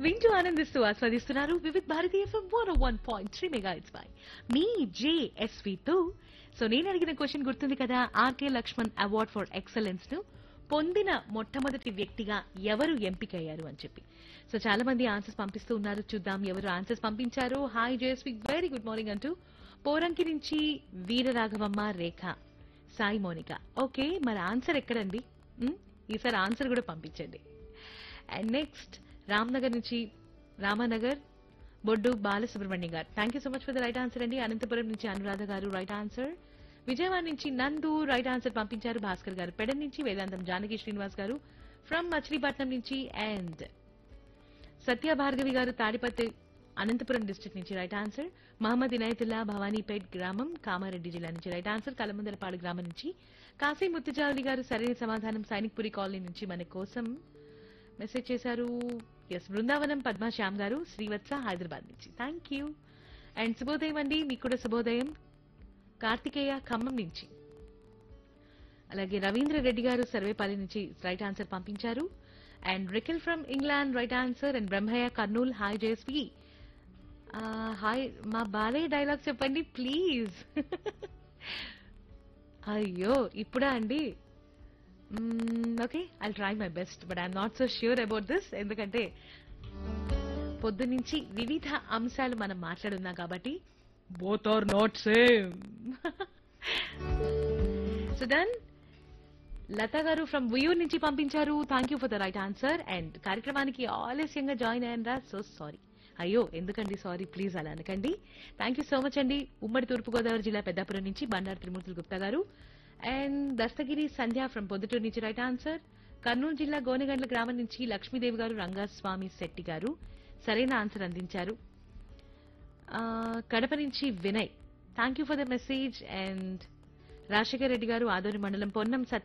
వింటూ ఆనందిస్తూ ఆస్వాదిస్తున్నారు Vividh Bharati FM one one point three mega it's by me JSV తో సో నేను అడిగిన క్వశ్చన్ గుర్తుంది కదా RK Laxman award for excellence ను పొందిన మొట్టమొదటి వ్యక్తిగా ఎవరు ఎంపికయ్యారు అని చెప్పి సో చాలా మంది ఆన్సర్స్ పంపిస్తూ ఉన్నారు చూద్దాం ఎవరు ఆన్సర్స్ పంపించారు hi JSV very good morning అంటూ పోరంకి నుంచి వీరరాఘవమ్మ రేఖ సాయి మోనిక ఓకే మరి ఆన్సర్ ఎక్కడండి ఉమ్, ఈసారి ఆన్సర్ కూడా పంపించండి అండ్ నెక్స్ట్ రామ్నగర్ నుంచి Ramanagar Boddu Balasubrahmanyam garu thank you so much for the right answer అండి అనంతపురం నుంచి అనురాధ గారు రైట్ ఆన్సర్ విజయవాడ నుంచి నందు రైట్ ఆన్సర్ పంపించారు భాస్కర్ గారు పెడన్ నుంచి వేదాంతం జానకి శ్రీనివాస్ గారు ఫ్రమ్ మచిలీపట్నం నుంచి అండ్ సత్య భార్గవి గారు తాడిపత్రి అనంతపురం డిస్ట్రిక్ట్ నుంచి రైట్ ఆన్సర్ మహమ్మద్ ఇనాయతుల్లా భవానీపేట్ గ్రామం కామారెడ్డి జిల్లా నుంచి రైట్ ఆన్సర్ కలమందలపాడు గ్రామం నుంచి కాశీ ముత్తుజావలి గారు సరైన సమాధానం సైనిక్పురి కాలనీ నుంచి మన కోసం మెసేజ్ చేశారు ఎస్ బృందావనం పద్మా శ్యామ్ గారు శ్రీవత్స హైదరాబాద్ నుంచి థ్యాంక్ యూ అండ్ శుభోదయం అండి మీకు కూడా శుభోదయం కార్తికేయ ఖమ్మం నుంచి అలాగే రవీంద్ర రెడ్డి గారు సర్వేపల్లి నుంచి రైట్ ఆన్సర్ పంపించారు and Rickle from England right answer and Brahmaiah Kurnool hi JSV hi మా బాలయ్య డైలాగ్ చెప్పండి ప్లీజ్ అయ్యో ఇప్పుడా అండి okay I try my best but I'm not so sure about this ఎందుకంటే పొద్దు నుంచి వివిధ అంశాలు మనం మాట్లాడున్నాం కాబట్టి both are not same so then Latha garu from Uyyuru నుంచి పంపించారు thank you for the right answer and కార్యక్రమానికి ఆలస్యంగా జాయిన్ అయ్యారా సో సారీ అయ్యో ఎందుకండి సారీ ప్లీజ్ అలా అనకండి థ్యాంక్ యూ సో మచ్ అండి ఉమ్మడి తూర్పుగోదావరి జిల్లా పెద్దాపురం నుంచి బండారు త్రిమూర్తులు గుప్తా గారు అండ్ దస్తగిరి సంధ్య ఫ్రమ్ పొద్దుటూరు నుంచి రైట్ ఆన్సర్ కర్నూలు జిల్లా గోనెగండ్ల గ్రామం నుంచి లక్ష్మీదేవి గారు రంగస్వామి శెట్టి గారు సరైన ఆన్సర్ అందించారు ఆ, కడప నుంచి Vinay thank you for the message and Rajasekhar Reddy garu Adoni మండలం పొన్నం సత్య